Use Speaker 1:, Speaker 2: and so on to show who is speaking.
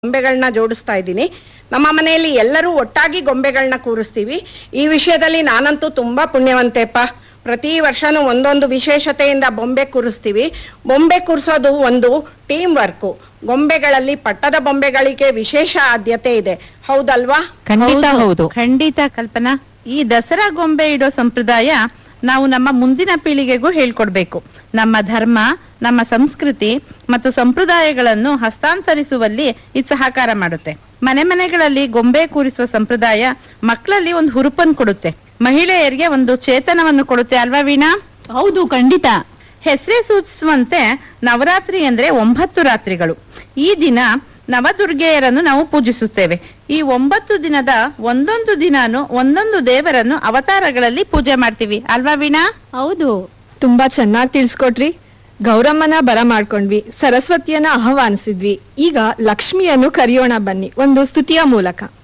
Speaker 1: ಗೊಂಬೆಗಳನ್ನ ಜೋಡಿಸ್ತಾ ಇದ್ದೀನಿ ನಮ್ಮ ಮನೆಯಲ್ಲಿ ಎಲ್ಲರೂ ಒಟ್ಟಾಗಿ ಗೊಂಬೆಗಳನ್ನ ಕೂರಿಸ್ತೀವಿ ಈ ವಿಷಯದಲ್ಲಿ ನಾನಂತೂ ತುಂಬಾ ಪುಣ್ಯವಂತೆಪ್ಪ ಪ್ರತಿ ವರ್ಷನೂ ಒಂದೊಂದು ವಿಶೇಷತೆಯಿಂದ ಬೊಂಬೆ ಕೂರಿಸ್ತೀವಿ ಬೊಂಬೆ ಕೂರಿಸೋದು ಒಂದು ಟೀಮ್ ವರ್ಕು ಗೊಂಬೆಗಳಲ್ಲಿ ಪಟ್ಟದ ಬೊಂಬೆಗಳಿಗೆ ವಿಶೇಷ ಆದ್ಯತೆ ಇದೆ ಹೌದಲ್ವಾ
Speaker 2: ಖಂಡಿತ ಹೌದು
Speaker 3: ಖಂಡಿತ ಕಲ್ಪನಾ ಈ ದಸರಾ ಗೊಂಬೆ ಇಡೋ ಸಂಪ್ರದಾಯ ನಾವು ನಮ್ಮ ಮುಂದಿನ ಪೀಳಿಗೆಗೂ ಹೇಳ್ಕೊಡ್ಬೇಕು ನಮ್ಮ ಧರ್ಮ ನಮ್ಮ ಸಂಸ್ಕೃತಿ ಮತ್ತು ಸಂಪ್ರದಾಯಗಳನ್ನು ಹಸ್ತಾಂತರಿಸುವಲ್ಲಿ ಇದು ಸಹಕಾರ ಮಾಡುತ್ತೆ ಮನೆ ಮನೆಗಳಲ್ಲಿ ಗೊಂಬೆ ಕೂರಿಸುವ ಸಂಪ್ರದಾಯ ಮಕ್ಕಳಲ್ಲಿ ಒಂದು ಹುರುಪನ್ನು ಕೊಡುತ್ತೆ ಮಹಿಳೆಯರಿಗೆ ಒಂದು ಚೇತನವನ್ನು ಕೊಡುತ್ತೆ ಅಲ್ವಾ ವೀಣಾ
Speaker 2: ಹೌದು ಖಂಡಿತ
Speaker 3: ಹೆಸರೇ ಸೂಚಿಸುವಂತೆ ನವರಾತ್ರಿ ಅಂದ್ರೆ ಒಂಬತ್ತು ರಾತ್ರಿಗಳು ಈ ದಿನ ನವದುರ್ಗೆಯರನ್ನು ನಾವು ಪೂಜಿಸುತ್ತೇವೆ ಈ ಒಂಬತ್ತು ದಿನದ ಒಂದೊಂದು ದಿನಾನು ಒಂದೊಂದು ದೇವರನ್ನು ಅವತಾರಗಳಲ್ಲಿ ಪೂಜೆ ಮಾಡ್ತೀವಿ ಅಲ್ವಾ ವೀಣಾ
Speaker 2: ಹೌದು
Speaker 4: ತುಂಬಾ ಚೆನ್ನಾಗಿ ತಿಳಿಸ್ಕೊಟ್ರಿ ಗೌರಮ್ಮನ ಬರ ಮಾಡ್ಕೊಂಡ್ವಿ ಸರಸ್ವತಿಯನ್ನ ಆಹ್ವಾನಿಸಿದ್ವಿ ಈಗ ಲಕ್ಷ್ಮಿಯನ್ನು ಕರೆಯೋಣ ಬನ್ನಿ ಒಂದು ಸ್ತುತಿಯ ಮೂಲಕ